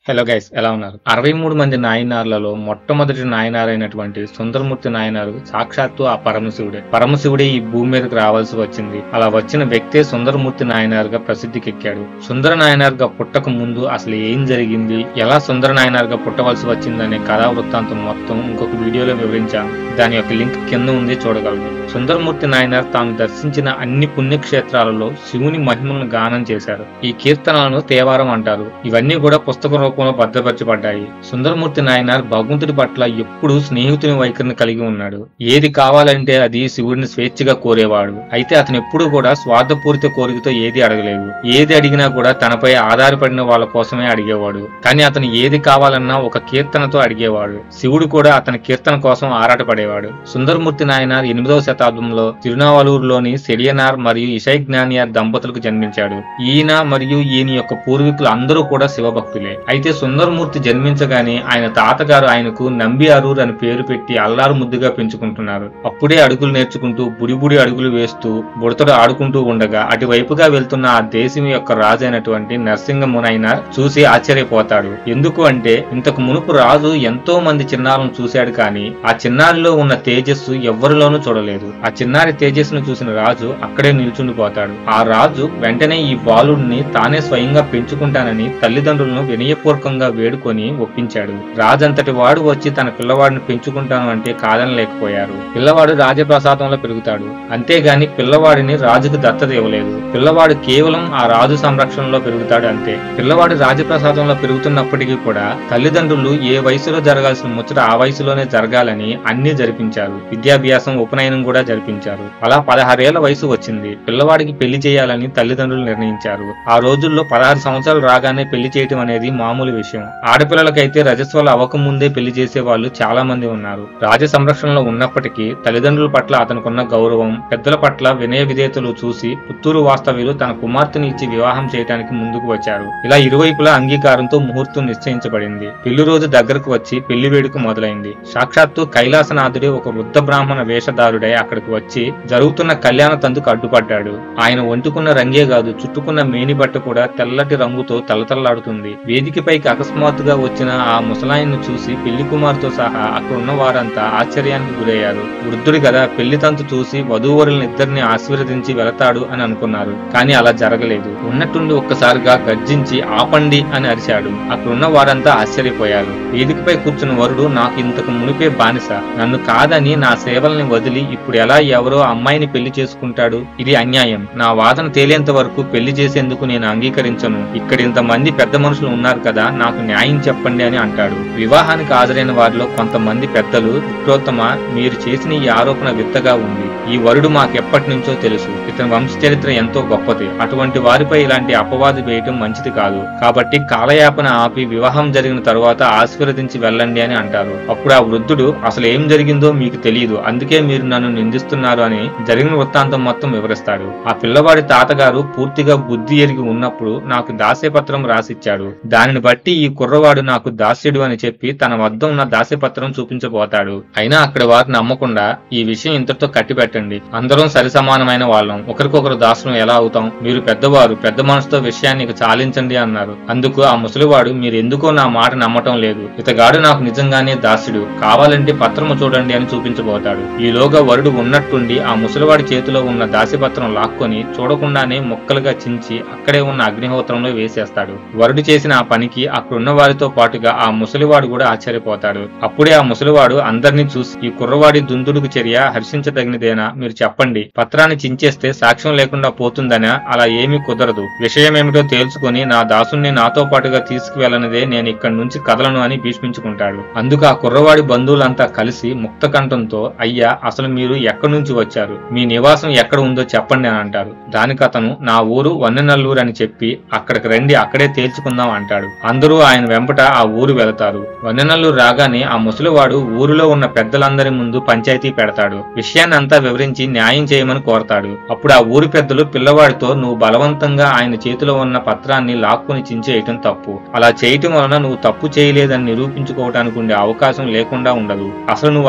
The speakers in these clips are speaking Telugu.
హలో గైస్ ఎలా ఉన్నారు అరవై మూడు మంది నాయనార్లలో మొట్టమొదటి నాయనారైనటువంటి సుందరమూర్తి నాయనారు సాక్షాత్తు ఆ పరమశివుడే పరమశివుడే ఈ భూమి మీదకి రావాల్సి వచ్చింది అలా వచ్చిన వ్యక్తే సుందరమూర్తి నాయనారుగా ప్రసిద్ధికెక్కాడు సుందర నాయనారుగా పుట్టక ముందు అసలు ఏం జరిగింది ఎలా సుందర నాయనారుగా పుట్టవలసి వచ్చిందనే కథా వృత్తాంతం మొత్తం ఇంకొక వీడియోలో వివరించాను దాని యొక్క లింక్ కింద ఉంది చూడగలరు సుందరమూర్తి నాయనార్ తాను దర్శించిన అన్ని పుణ్యక్షేత్రాలలో శివుని మహిమలను గానం చేశారు ఈ కీర్తనలను తేవారం అంటారు ఇవన్నీ కూడా పుస్తక రూపంలో భద్రపరచబడ్డాయి సుందరమూర్తి నాయనార్ భగవంతుడి పట్ల ఎప్పుడూ స్నేహితుని వైఖరిని కలిగి ఉన్నాడు ఏది కావాలంటే అది శివుడిని స్వేచ్ఛగా కోరేవాడు అయితే అతను ఎప్పుడూ కూడా స్వార్థపూరిత కోరికతో ఏది అడగలేదు ఏది అడిగినా కూడా తనపై ఆధారపడిన వాళ్ళ కోసమే అడిగేవాడు కానీ అతను ఏది కావాలన్నా ఒక కీర్తనతో అడిగేవాడు శివుడు కూడా అతని కీర్తన కోసం ఆరాటపడేవాడు సుందరమూర్తి నాయనార్ ఎనిమిదవ శతాబ్దంలో తిరునావలూరులోని సెడియనార్ మరియు ఇషై జ్ఞానియార్ దంపతులకు జన్మించాడు ఈయన మరియు ఈయన యొక్క పూర్వీకులు అందరూ కూడా శివభక్తులే అయితే సుందరమూర్తి జన్మించగానే ఆయన తాతగారు ఆయనకు నంబి అరూర్ అని పేరు పెట్టి అల్లారు ముద్దుగా పెంచుకుంటున్నారు అప్పుడే అడుగులు నేర్చుకుంటూ బుడిబుడి అడుగులు వేస్తూ బుడతడు ఆడుకుంటూ ఉండగా అటువైపుగా వెళ్తున్న ఆ దేశం యొక్క రాజు అయినటువంటి నరసింహమునైన చూసి ఆశ్చర్యపోతాడు ఎందుకు అంటే ఇంతకు మునుపు రాజు ఎంతో మంది చిన్నారులను చూశాడు కానీ ఆ చిన్నారిలో ఉన్న తేజస్సు ఎవ్వరిలోనూ చూడలేదు ఆ చిన్నారి తేజస్సును చూసిన రాజు అక్కడే నిల్చుండిపోతాడు ఆ రాజు వెంటనే ఈ బాలుడిని తానే స్వయంగా పెంచుకుంటానని తల్లిదండ్రులను వినయపూర్వకంగా వేడుకొని ఒప్పించాడు రాజంతటి వాడు వచ్చి తన పిల్లవాడిని పెంచుకుంటాను అంటే కాదనలేకపోయారు పిల్లవాడు రాజప్రసాదంలో పెరుగుతాడు అంతేగాని పిల్లవాడిని రాజుకు దత్తత ఇవ్వలేదు పిల్లవాడు కేవలం ఆ రాజు సంరక్షణలో పెరుగుతాడు అంతే పిల్లవాడు రాజప్రసాదంలో పెరుగుతున్నప్పటికీ కూడా తల్లిదండ్రులు ఏ వయసులో జరగాల్సిన ముచ్చట ఆ వయసులోనే జరగాలని అన్ని జరిపించారు విద్యాభ్యాసం ఉపనయనం కూడా జరిపించారు అలా పదహారేళ్ల వయసు వచ్చింది పిల్లవాడికి పెళ్లి చేయాలని తల్లిదండ్రులు నిర్ణయించారు ఆ రోజుల్లో పదహారు సంవత్సరాలు రాగానే పెళ్లి చేయటం అనేది మామూలు విషయం ఆడపిల్లలకైతే రజస్వాలు అవ్వకముందే పెళ్లి చేసే వాళ్ళు చాలా మంది ఉన్నారు రాజ సంరక్షణలో ఉన్నప్పటికీ తల్లిదండ్రుల పట్ల అతనుకున్న గౌరవం పెద్దల పట్ల వినయ విధేయతలు చూసి పుత్తూరు వాస్తవ్యులు తన కుమార్తెని ఇచ్చి వివాహం చేయడానికి ముందుకు వచ్చారు ఇలా ఇరువైపులా అంగీకారంతో ముహూర్తం నిశ్చయించబడింది పెళ్లి రోజు దగ్గరకు వచ్చి పెళ్లి వేడుక మొదలైంది సాక్షాత్తు కైలాసనాథుడే ఒక వృద్ధ బ్రాహ్మణ వేషధారుడై అక్కడికి వచ్చి జరుగుతున్న కళ్యాణ తందుకు అడ్డుపడ్డాడు ఆయన ఒంటుకున్న రంగే కాదు చుట్టుకున్న మేని బట్ట కూడా తెల్లటి రంగుతో తలతల్లాడుతుంది వేదికపైకి అకస్మాత్తుగా వచ్చిన ఆ ముసలాయన్ను చూసి పెళ్లి కుమార్తో సహా అక్కడ ఉన్న వారంతా ఆశ్చర్యానికి గురయ్యారు వృద్ధుడి కదా పెళ్లి తంతు చూసి వధూవరులను ఇద్దరిని ఆశీర్వదించి వెళతాడు అని అనుకున్నారు కానీ అలా జరగలేదు ఉన్నట్టుండి ఒక్కసారిగా గర్జించి ఆపండి అని అరిచాడు అక్కడున్న వారంతా ఆశ్చర్యపోయారు వేదికపై కూర్చున్న వరుడు నాకు ఇంతకు మునిపే బానిస నన్ను కాదని నా సేవల్ని వదిలి ఇప్పుడు ఎలా ఎవరో అమ్మాయిని పెళ్లి చేసుకుంటాడు ఇది అన్యాయం నా వాదన తేలేంత వరకు పెళ్లి చేసేందుకు నేను అంగీకరించను ఇక్కడ ఇంతమంది పెద్ద మనుషులు ఉన్నారు కదా నాకు న్యాయం చెప్పండి అని అంటాడు వివాహానికి హాజరైన వారిలో కొంతమంది పెద్దలు విక్రోత్తమ మీరు చేసిన ఈ ఆరోపణ విత్తగా ఉంది ఈ వరుడు మాకెప్పటి నుంచో తెలుసు ఇతని వంశ చరిత్ర ఎంతో గొప్పది అటువంటి వారిపై ఇలాంటి అపవాదు వేయటం మంచిది కాదు కాబట్టి కాలయాపన ఆపి వివాహం జరిగిన తరువాత ఆశీర్వదించి వెళ్ళండి అని అంటారు అప్పుడు ఆ వృద్ధుడు అసలు ఏం జరిగిందో మీకు తెలియదు అందుకే మీరు నన్ను నిందిస్తున్నారు అని జరిగిన వృత్తాంతం మొత్తం వివరిస్తాడు ఆ పిల్లవాడి తాతగారు పూర్తిగా బుద్ధి ఎరిగి ఉన్నప్పుడు నాకు దాస్యపత్రం రాసిచ్చాడు దానిని బట్టి ఈ కుర్రవాడు నాకు దాస్యుడు అని చెప్పి తన వద్ద ఉన్న దాస్యపత్రం చూపించబోతాడు అయినా అక్కడ వారు నమ్మకుండా ఈ విషయం ఇంతటితో కట్టిపెట్టండి అందరం సరి సమానమైన వాళ్ళం ఒకరికొకరు దాసులం ఎలా అవుతాం మీరు పెద్దవారు పెద్ద మనసుతో విషయాన్ని ఇక చాలించండి అన్నారు అందుకు ఆ ముసలివాడు మీరు ఎందుకో నా మాట నమ్మటం లేదు ఇతగాడు నాకు నిజంగానే దాసుడు కావాలంటే పత్రము చూడండి అని చూపించబోతాడు ఈలోగా వరుడు ఉన్నట్టుండి ఆ ముసలివాడి చేతిలో ఉన్న దాసిపత్రం లాక్కొని చూడకుండానే ముక్కలుగా చించి అక్కడే ఉన్న అగ్నిహోత్రంలో వేసేస్తాడు వరుడు చేసిన ఆ పనికి అక్కడున్న వారితో పాటుగా ఆ ముసలివాడు కూడా ఆశ్చర్యపోతాడు అప్పుడే ఆ ముసలివాడు అందరినీ చూసి ఈ కుర్రవాడి దుందుడుకు చర్య హర్షించదగినదేనా మీరు చెప్పండి పత్రాన్ని చించేస్తే సాక్ష్యం లేకుండా పోతుందనా అలా ఏమీ కుదరదు విషయమేమిటో తేల్చుకొని నా దాసుణ్ణి నాతో పాటుగా తీసుకువెళ్ళనిదే నేను ఇక్కడి నుంచి కదలను అని భీష్మించుకుంటాడు అందుకు ఆ కుర్రవాడి బంధువులంతా కలిసి ముక్త కంఠంతో అయ్యా అసలు మీరు ఎక్కడి నుంచి వచ్చారు మీ నివాసం ఎక్కడ ఉందో చెప్పండి అని అంటారు దానికి అతను నా ఊరు వన్నెనల్లూరు అని చెప్పి అక్కడికి రండి అక్కడే తేల్చుకుందాం అంటాడు అందరూ ఆయన వెంపట ఆ ఊరు వెళతారు వన్నెనల్లూరు రాగానే ఆ ముసలివాడు ఊరిలో ఉన్న పెద్దలందరి ముందు పంచాయతీ పెడతాడు విషయాన్ని అంతా వివరించి న్యాయం చేయమని కోరతాడు అప్పుడు ఆ ఊరి పెద్దలు పిల్లవాడితో నువ్వు బలవంతంగా ఆయన చేతిలో ఉన్న పత్రాన్ని లాక్కుని చించేయటం తప్పు అలా చేయటం వలన నువ్వు తప్పు చేయలేదని నిరూపించుకోవటానికి ఉండే అవకాశం లేకుండా ఉండదు అసలు నువ్వు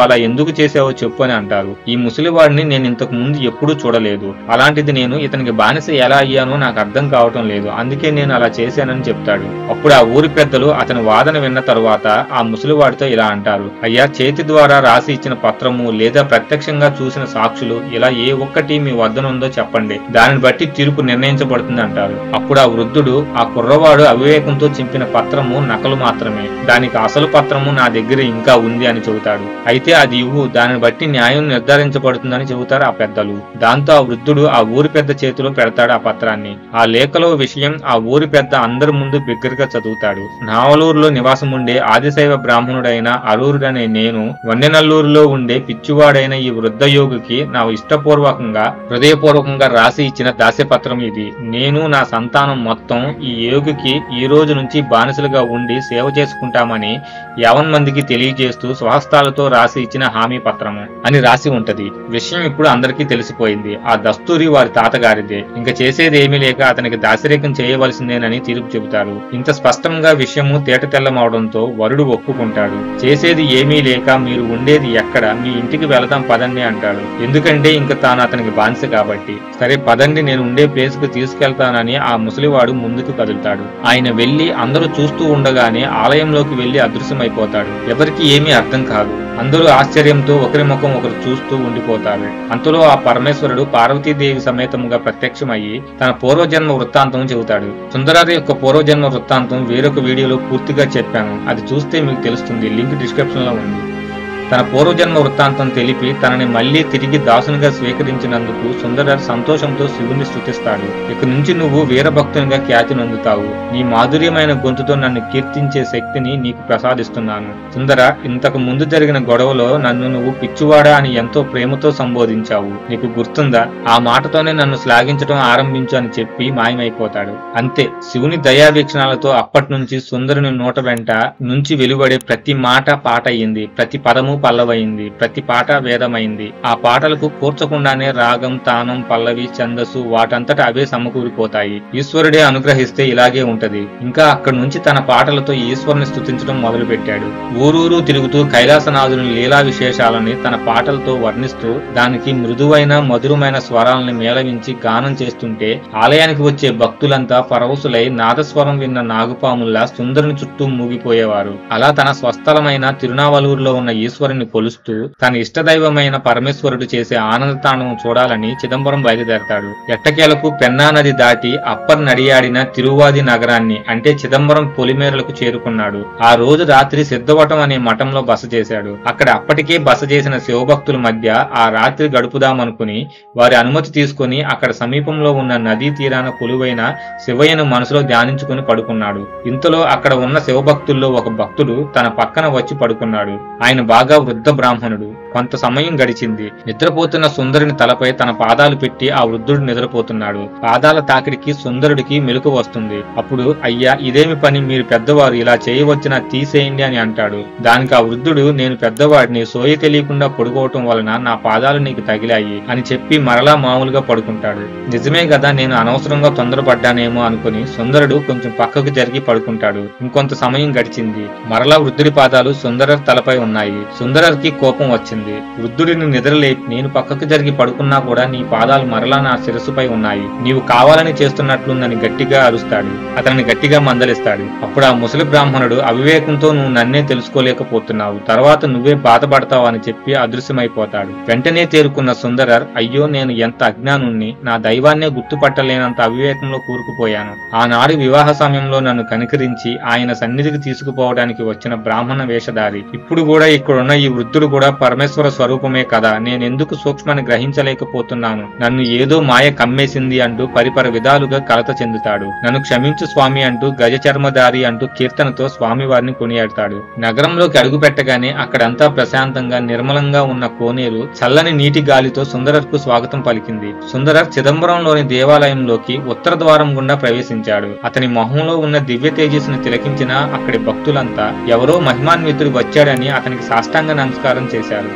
అలా ఎందుకు చేసావో చెప్పు అని అంటారు ఈ ముసలివాడిని నేను ఇంతకు ముందు ఎప్పుడూ చూడలేదు అలాంటిది నేను ఇతనికి బానిస ఎలా అయ్యానో నాకు అర్థం కావటం లేదు అందుకే నేను అలా చేశానని చెప్తాడు అప్పుడు ఆ ఊరి పెద్దలు అతని వాదన విన్న తరువాత ఆ ముసలివాడితో ఇలా అంటారు అయ్యా చేతి ద్వారా రాసి ఇచ్చిన పత్రము లేదా ప్రత్యక్షంగా చూసిన సాక్షులు ఇలా ఏ ఒక్కటి మీ వద్దనుందో చెప్పండి దానిని బట్టి తీర్పు నిర్ణయించబడుతుంది అంటారు అప్పుడు ఆ వృద్ధుడు ఆ కుర్రవాడు అవివేకంతో చింపిన పత్రము నకలు మాత్రమే దానికి అసలు పత్రము నా దగ్గర ఇంకా ఉంది అని చెబుతాడు అయితే అది ఇవ్వు దానిని బట్టి న్యాయం నిర్ధారించబడుతుందని చెబుతారు ఆ పెద్దలు దాంతో ఆ వృద్ధుడు ఆ ఊరి పెద్ద చేతిలో పెడతాడు ఆ పత్రాన్ని ఆ లేఖలో విషయం ఆ ఊరి పెద్ద అందరి ముందు బిగ్గరగా చదువుతాడు నావలూరులో నివాసం ఉండే ఆదిశైవ బ్రాహ్మణుడైన అరూరుడనే నేను వన్నెనల్లూరులో ఉండే పిచ్చివాడైన ఈ వృద్ధ యోగికి నా ఇష్టపూర్వకంగా హృదయపూర్వకంగా రాసి ఇచ్చిన దాస్యపత్రం ఇది నేను నా సంతానం మొత్తం ఈ యోగికి ఈ రోజు నుంచి బానిసలుగా ఉండి సేవ చేసుకుంటామని యావన్ మందికి తెలియజేస్తూ స్వహస్తాలతో రాసి ఇచ్చిన హామీ పత్రము అని రాసి ఉంటది విషయం ఇప్పుడు అందరికీ తెలిసిపోయింది ఆ దస్తూరి వారి తాతగారిదే ఇంకా చేసేది ఏమీ లేక అతనికి దాసిరేకం చేయవలసిందేనని తీర్పు చెబుతారు ఇంత స్పష్టంగా విషయము తేట తెల్లమవడంతో వరుడు ఒప్పుకుంటాడు చేసేది ఏమీ లేక మీరు ఉండేది ఎక్కడ మీ ఇంటికి వెళదాం పదండి అంటాడు ఎందుకంటే ఇంకా తాను అతనికి బానిస కాబట్టి సరే పదండి నేను ఉండే ప్లేస్ కు తీసుకెళ్తానని ఆ ముసలివాడు ముందుకు కదులుతాడు ఆయన వెళ్లి అందరూ చూస్తూ ఉండగానే ఆలయంలోకి వెళ్లి అదృశ్యమైపోతాడు ఎవరికి ఏమీ అర్థం కాదు అందరూ ఆశ్చర్యంతో ఒకరి ముఖం ఒకరు చూస్తూ ఉండిపోతారు అంతలో ఆ పరమేశ్వరుడు పార్వతీదేవి సమేతముగా ప్రత్యక్షమయ్యి తన పూర్వజన్మ వృత్తాంతం చెబుతాడు సుందరారి యొక్క పూర్వజన్మ వృత్తాంతం వేరొక వీడియోలో పూర్తిగా చెప్పాను అది చూస్తే మీకు తెలుస్తుంది లింక్ డిస్క్రిప్షన్ లో ఉంది తన పూర్వజన్మ వృత్తాంతం తెలిపి తనని మళ్లీ తిరిగి దాసునిగా స్వీకరించినందుకు సుందరర్ సంతోషంతో శివుని స్తుతిస్తాడు ఇక నుంచి నువ్వు వీరభక్తునిగా ఖ్యాతి నొందుతావు నీ మాధుర్యమైన గొంతుతో నన్ను కీర్తించే శక్తిని నీకు ప్రసాదిస్తున్నాను సుందర ఇంతకు ముందు జరిగిన గొడవలో నన్ను నువ్వు పిచ్చివాడా అని ఎంతో ప్రేమతో సంబోధించావు నీకు గుర్తుందా ఆ మాటతోనే నన్ను శ్లాఘించడం ఆరంభించు అని చెప్పి మాయమైపోతాడు అంతే శివుని దయావీక్షణాలతో అప్పటి నుంచి సుందరుని నోట వెంట నుంచి వెలువడే ప్రతి మాట పాట అయింది ప్రతి పదము పల్లవైంది ప్రతి పాట వేదమైంది ఆ పాటలకు కూర్చకుండానే రాగం తానం పల్లవి ఛందస్సు వాటంతట అవే సమకూరిపోతాయి ఈశ్వరుడే అనుగ్రహిస్తే ఇలాగే ఉంటది ఇంకా అక్కడి నుంచి తన పాటలతో ఈశ్వరుని స్తుతించడం మొదలు పెట్టాడు ఊరూరు తిరుగుతూ కైలాసనాథుని లీలా విశేషాలని తన పాటలతో వర్ణిస్తూ దానికి మృదువైన మధురమైన స్వరాలని మేళవించి గానం చేస్తుంటే ఆలయానికి వచ్చే భక్తులంతా పరవశులై నాదస్వరం విన్న నాగుపాముల్లా సుందరుని చుట్టూ మూగిపోయేవారు అలా తన స్వస్థలమైన తిరునావలూరులో ఉన్న ఈశ్వరుని కొలుస్తూ తన ఇష్టదైవమైన పరమేశ్వరుడు చేసే ఆనందతాండవం చూడాలని చిదంబరం బయలుదేరతాడు ఎట్టకేలకు పెన్నా నది దాటి అప్పర్ నడియాడిన తిరువాది నగరాన్ని అంటే చిదంబరం పొలిమేరలకు చేరుకున్నాడు ఆ రోజు రాత్రి సిద్ధవటం అనే మఠంలో బస చేశాడు అక్కడ అప్పటికే బస చేసిన శివభక్తుల మధ్య ఆ రాత్రి గడుపుదామనుకుని వారి అనుమతి తీసుకుని అక్కడ సమీపంలో ఉన్న నదీ తీరాన కొలువైన శివయ్యను మనసులో ధ్యానించుకుని పడుకున్నాడు ఇంతలో అక్కడ ఉన్న శివభక్తుల్లో ఒక భక్తుడు తన పక్కన వచ్చి పడుకున్నాడు ఆయన బాగా వృద్ధ బ్రాహ్మణుడు కొంత సమయం గడిచింది నిద్రపోతున్న సుందరుని తలపై తన పాదాలు పెట్టి ఆ వృద్ధుడు నిద్రపోతున్నాడు పాదాల తాకిడికి సుందరుడికి మెలకు వస్తుంది అప్పుడు అయ్యా ఇదేమి పని మీరు పెద్దవారు ఇలా చేయవచ్చిన తీసేయండి అని అంటాడు దానికి ఆ వృద్ధుడు నేను పెద్దవాడిని సోయి తెలియకుండా పడుకోవటం వలన నా పాదాలు నీకు తగిలాయి అని చెప్పి మరలా మామూలుగా పడుకుంటాడు నిజమే కదా నేను అనవసరంగా తొందరపడ్డానేమో అనుకుని సుందరుడు కొంచెం పక్కకు జరిగి పడుకుంటాడు ఇంకొంత సమయం గడిచింది మరలా వృద్ధుడి పాదాలు సుందరర్ తలపై ఉన్నాయి సుందరర్కి కోపం వచ్చింది వృద్ధుడిని నిద్రలేపి నేను పక్కకు జరిగి పడుకున్నా కూడా నీ పాదాలు మరలా నా శిరస్సుపై ఉన్నాయి నీవు కావాలని చేస్తున్నట్లుందని గట్టిగా అరుస్తాడు అతన్ని గట్టిగా మందలిస్తాడు అప్పుడు ఆ ముసలి బ్రాహ్మణుడు అవివేకంతో నువ్వు నన్నే తెలుసుకోలేకపోతున్నావు తర్వాత నువ్వే బాధపడతావు అని చెప్పి అదృశ్యమైపోతాడు వెంటనే తేరుకున్న సుందరర్ అయ్యో నేను ఎంత అజ్ఞానుణ్ణి నా దైవాన్నే గుర్తుపట్టలేనంత అవివేకంలో కూరుకుపోయాను ఆనాడు వివాహ సమయంలో నన్ను కనికరించి ఆయన సన్నిధికి తీసుకుపోవడానికి వచ్చిన బ్రాహ్మణ వేషధారి ఇప్పుడు కూడా ఇక్కడున్న ఈ వృద్ధుడు కూడా పరమేశ్వర స్వరూపమే కదా నేనెందుకు సూక్ష్మాన్ని గ్రహించలేకపోతున్నాను నన్ను ఏదో మాయ కమ్మేసింది అంటూ పరిపర విధాలుగా కలత చెందుతాడు నన్ను క్షమించు స్వామి అంటూ గజ చర్మధారి అంటూ కీర్తనతో స్వామి వారిని కొనియాడతాడు నగరంలోకి అడుగు పెట్టగానే అక్కడంతా ప్రశాంతంగా నిర్మలంగా ఉన్న కోనేరు చల్లని నీటి గాలితో సుందరర్కు స్వాగతం పలికింది సుందరర్ చిదంబరంలోని దేవాలయంలోకి ఉత్తర ద్వారం గుండా ప్రవేశించాడు అతని మొహంలో ఉన్న దివ్య తేజస్సును తిలకించిన అక్కడి భక్తులంతా ఎవరో మహిమాన్వితుడు వచ్చాడని అతనికి సాష్టాంగ నమస్కారం చేశారు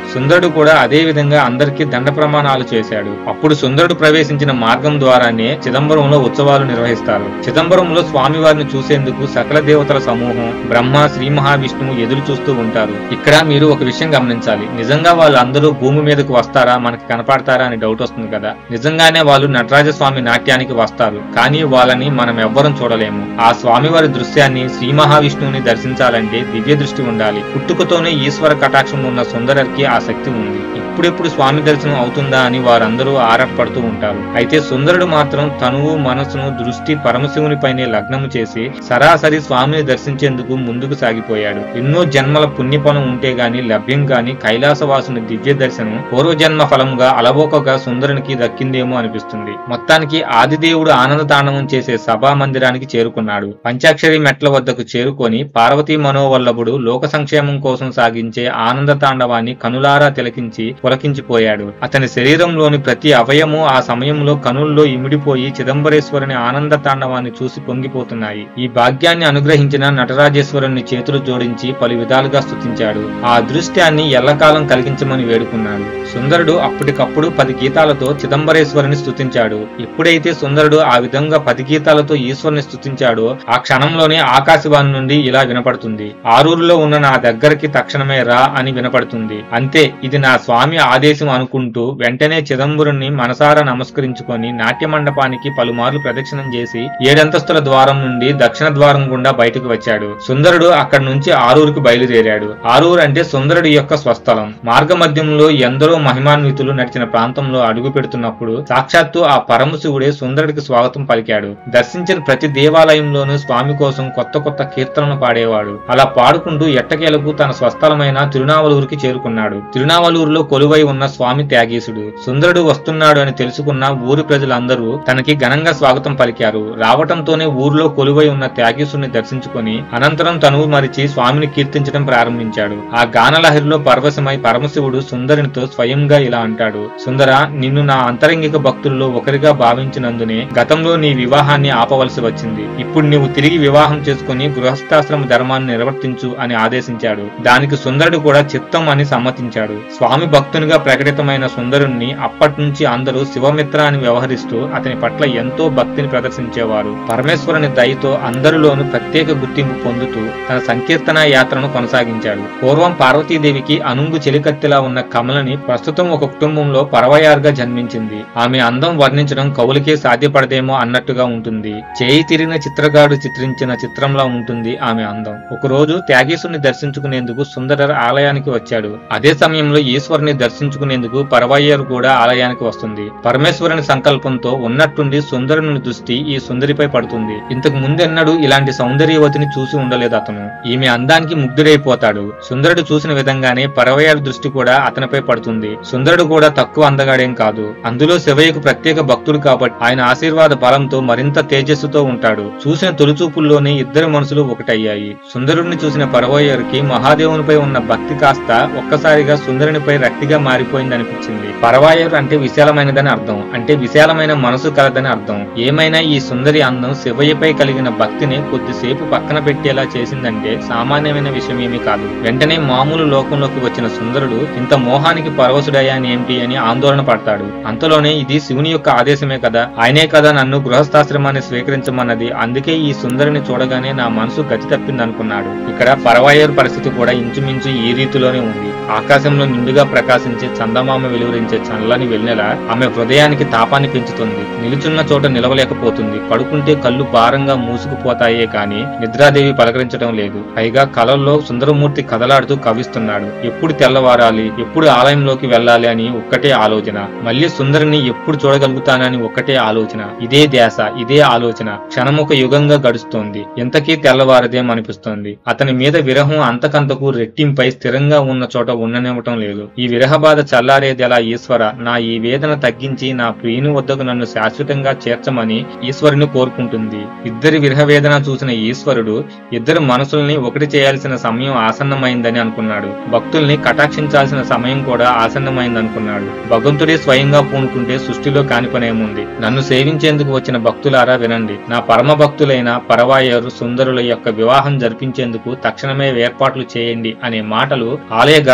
సుందరుడు కూడా అదే విధంగా అందరికీ దండ ప్రమాణాలు చేశాడు అప్పుడు సుందరుడు ప్రవేశించిన మార్గం ద్వారానే చిదంబరంలో ఉత్సవాలు నిర్వహిస్తారు చిదంబరంలో స్వామివారిని చూసేందుకు సకల దేవతల సమూహం బ్రహ్మ శ్రీ మహావిష్ణువు ఎదురు చూస్తూ ఉంటారు ఇక్కడ మీరు ఒక విషయం గమనించాలి నిజంగా వాళ్ళందరూ భూమి మీదకు వస్తారా మనకి కనపడతారా అని డౌట్ వస్తుంది కదా నిజంగానే వాళ్ళు నటరాజ స్వామి నాట్యానికి వస్తారు కానీ వాళ్ళని మనం ఎవ్వరం చూడలేము ఆ స్వామివారి దృశ్యాన్ని శ్రీ మహావిష్ణువుని దర్శించాలంటే దివ్య దృష్టి ఉండాలి పుట్టుకతోనే ఈశ్వర కటాక్షం ఉన్న సుందరకి ఆ శక్తి ఉంది ఇప్పుడెప్పుడు స్వామి దర్శనం అవుతుందా అని వారందరూ ఆరాటపడుతూ ఉంటారు అయితే సుందరుడు మాత్రం తనువు మనసును దృష్టి పరమశివుని పైనే లగ్నము చేసి సరాసరి స్వామిని దర్శించేందుకు ముందుకు సాగిపోయాడు ఎన్నో జన్మల పుణ్యఫలం ఉంటే గాని లభ్యం గాని కైలాసవాసుని దివ్య దర్శనం పూర్వజన్మ ఫలముగా అలవోకగా సుందరునికి దక్కిందేమో అనిపిస్తుంది మొత్తానికి ఆదిదేవుడు ఆనంద తాండవం చేసే సభా మందిరానికి చేరుకున్నాడు పంచాక్షరి మెట్ల వద్దకు చేరుకొని పార్వతీ మనోవల్లభుడు లోక సంక్షేమం కోసం సాగించే ఆనంద తాండవాన్ని కనులారా తిలకించి పులకించిపోయాడు అతని శరీరంలోని ప్రతి అవయము ఆ సమయంలో కనుల్లో ఇమిడిపోయి చిదంబరేశ్వరుని ఆనంద తాండవాన్ని చూసి పొంగిపోతున్నాయి ఈ భాగ్యాన్ని అనుగ్రహించిన నటరాజేశ్వరుని చేతులు జోడించి పలు విధాలుగా స్తుతించాడు ఆ అదృష్టాన్ని ఎల్లకాలం కలిగించమని వేడుకున్నాడు సుందరుడు అప్పటికప్పుడు పది గీతాలతో చిదంబరేశ్వరుని స్తుతించాడు ఎప్పుడైతే సుందరుడు ఆ విధంగా పది గీతాలతో ఈశ్వరుని స్తుతించాడో ఆ క్షణంలోనే ఆకాశవాణి నుండి ఇలా వినపడుతుంది ఆరూరులో ఉన్న నా దగ్గరికి తక్షణమే రా అని వినపడుతుంది అంతే ఇది నా స్వామి ఆదేశం అనుకుంటూ వెంటనే చిదంబరుణ్ణి మనసారా నమస్కరించుకొని నాట్య మండపానికి పలుమార్లు ప్రదక్షిణం చేసి ఏడంతస్తుల ద్వారం నుండి దక్షిణ ద్వారం గుండా బయటకు వచ్చాడు సుందరుడు అక్కడి నుంచి ఆరూరుకు బయలుదేరాడు ఆరూరు అంటే సుందరుడి యొక్క స్వస్థలం మార్గ మధ్యంలో ఎందరో మహిమాన్వితులు నడిచిన ప్రాంతంలో అడుగు పెడుతున్నప్పుడు సాక్షాత్తు ఆ పరమశివుడే సుందరుడికి స్వాగతం పలికాడు దర్శించిన ప్రతి దేవాలయంలోనూ స్వామి కోసం కొత్త కొత్త కీర్తనలు పాడేవాడు అలా పాడుకుంటూ ఎట్టకేలకు తన స్వస్థలమైన తిరునావలూరుకి చేరుకున్నాడు తిరునావలూరులో కొలువై ఉన్న స్వామి త్యాగీసుడు సుందరుడు వస్తున్నాడు అని తెలుసుకున్న ఊరి ప్రజలందరూ తనకి ఘనంగా స్వాగతం పలికారు రావటంతోనే ఊరిలో కొలువై ఉన్న త్యాగీసుని దర్శించుకొని అనంతరం తనువు మరిచి స్వామిని కీర్తించడం ప్రారంభించాడు ఆ గానలహరిలో పరవశమై పరమశివుడు సుందరునితో స్వయంగా ఇలా అంటాడు సుందర నిన్ను నా అంతరంగిక భక్తుల్లో ఒకరిగా భావించినందునే గతంలో నీ వివాహాన్ని ఆపవలసి వచ్చింది ఇప్పుడు నీవు తిరిగి వివాహం చేసుకుని గృహస్థాశ్రమ ధర్మాన్ని నిర్వర్తించు అని ఆదేశించాడు దానికి సుందరుడు కూడా చిత్తం అని సమ్మతించాడు స్వామి భక్తునిగా ప్రకటితమైన సుందరుణ్ణి అప్పటి నుంచి అందరూ శివమిత్ర అని వ్యవహరిస్తూ అతని పట్ల ఎంతో భక్తిని ప్రదర్శించేవారు పరమేశ్వరుని దయతో అందరిలోనూ ప్రత్యేక గుర్తింపు పొందుతూ తన సంకీర్తన యాత్రను కొనసాగించాడు పూర్వం పార్వతీదేవికి అనుంగు చెలికత్తెలా ఉన్న కమలని ప్రస్తుతం ఒక కుటుంబంలో పరవయార్గా జన్మించింది ఆమె అందం వర్ణించడం కవులకే సాధ్యపడదేమో అన్నట్టుగా ఉంటుంది చేయి తిరిగిన చిత్రగాడు చిత్రించిన చిత్రంలా ఉంటుంది ఆమె అందం ఒక రోజు త్యాగేశుని దర్శించుకునేందుకు సుందరర్ ఆలయానికి వచ్చాడు అదే సమయంలో ఈశ్వరుని దర్శించుకునేందుకు పరవయ్యరు కూడా ఆలయానికి వస్తుంది పరమేశ్వరుని సంకల్పంతో ఉన్నట్టుండి సుందరుని దృష్టి ఈ సుందరిపై పడుతుంది ఇంతకు ముందెన్నడూ ఇలాంటి సౌందర్యవతిని చూసి ఉండలేదు అతను ఈమె అందానికి ముగ్ధుడైపోతాడు సుందరుడు చూసిన విధంగానే పరవయ్యర్ దృష్టి కూడా అతనిపై పడుతుంది సుందరుడు కూడా తక్కువ అందగాడేం కాదు అందులో శివయ్యకు ప్రత్యేక భక్తుడు కాబట్టి ఆయన ఆశీర్వాద బలంతో మరింత తేజస్సుతో ఉంటాడు చూసిన తొలిచూపుల్లోనే ఇద్దరు మనసులు ఒకటయ్యాయి సుందరుడిని చూసిన పరవయ్యర్కి మహాదేవునిపై ఉన్న భక్తి కాస్త ఒక్కసారిగా సుందరునిపై రక్తిగా మారిపోయింది అనిపించింది పరవాయర్ అంటే విశాలమైనదని అర్థం అంటే విశాలమైన మనసు కలదని అర్థం ఏమైనా ఈ సుందరి అందం శివయ్యపై కలిగిన భక్తిని కొద్దిసేపు పక్కన పెట్టేలా చేసిందంటే సామాన్యమైన విషయం ఏమీ కాదు వెంటనే మామూలు లోకంలోకి వచ్చిన సుందరుడు ఇంత మోహానికి పరవశుడయ్యానేమిటి అని ఆందోళన పడతాడు అంతలోనే ఇది శివుని యొక్క ఆదేశమే కదా ఆయనే కదా నన్ను గృహస్థాశ్రమాన్ని స్వీకరించమన్నది అందుకే ఈ సుందరిని చూడగానే నా మనసు గతి తప్పింది అనుకున్నాడు ఇక్కడ పరవాయర్ పరిస్థితి కూడా ఇంచుమించు ఈ రీతిలోనే ఉంది ఆకాశంలో నిండుగా ప్రకాశించే చందమామ వెలువరించే చల్లని వెన్నెల ఆమె హృదయానికి తాపాన్ని పెంచుతుంది నిలుచున్న చోట నిలవలేకపోతుంది పడుకుంటే కళ్ళు భారంగా మూసుకుపోతాయే కాని నిద్రాదేవి పలకరించడం లేదు పైగా కలల్లో సుందరమూర్తి కదలాడుతూ కవిస్తున్నాడు ఎప్పుడు తెల్లవారాలి ఎప్పుడు ఆలయంలోకి వెళ్ళాలి అని ఒక్కటే ఆలోచన మళ్ళీ సుందరిని ఎప్పుడు చూడగలుగుతానని ఒక్కటే ఆలోచన ఇదే ధ్యాస ఇదే ఆలోచన క్షణముక యుగంగా గడుస్తోంది ఎంతకీ తెల్లవారదేం అనిపిస్తోంది అతని మీద విరహం అంతకంతకు రెట్టింపై స్థిరంగా ఉన్న చోట ఉండనివ్వటం లేదు ఈ విరహ బాధ చల్లారేదెలా ఈశ్వర నా ఈ వేదన తగ్గించి నా ప్రియుని వద్దకు నన్ను శాశ్వతంగా చేర్చమని ఈశ్వరుని కోరుకుంటుంది ఇద్దరి విరహ వేదన చూసిన ఈశ్వరుడు ఇద్దరు మనసుల్ని ఒకటి చేయాల్సిన సమయం ఆసన్నమైందని అనుకున్నాడు భక్తుల్ని కటాక్షించాల్సిన సమయం కూడా ఆసన్నమైంది అనుకున్నాడు భగవంతుడే స్వయంగా పూనుకుంటే సృష్టిలో కాని పనేముంది నన్ను సేవించేందుకు వచ్చిన భక్తులారా వినండి నా పరమ భక్తులైన పరవాయరు సుందరుల యొక్క వివాహం జరిపించేందుకు తక్షణమే ఏర్పాట్లు చేయండి అనే మాటలు ఆలయ గర్భగుడిలో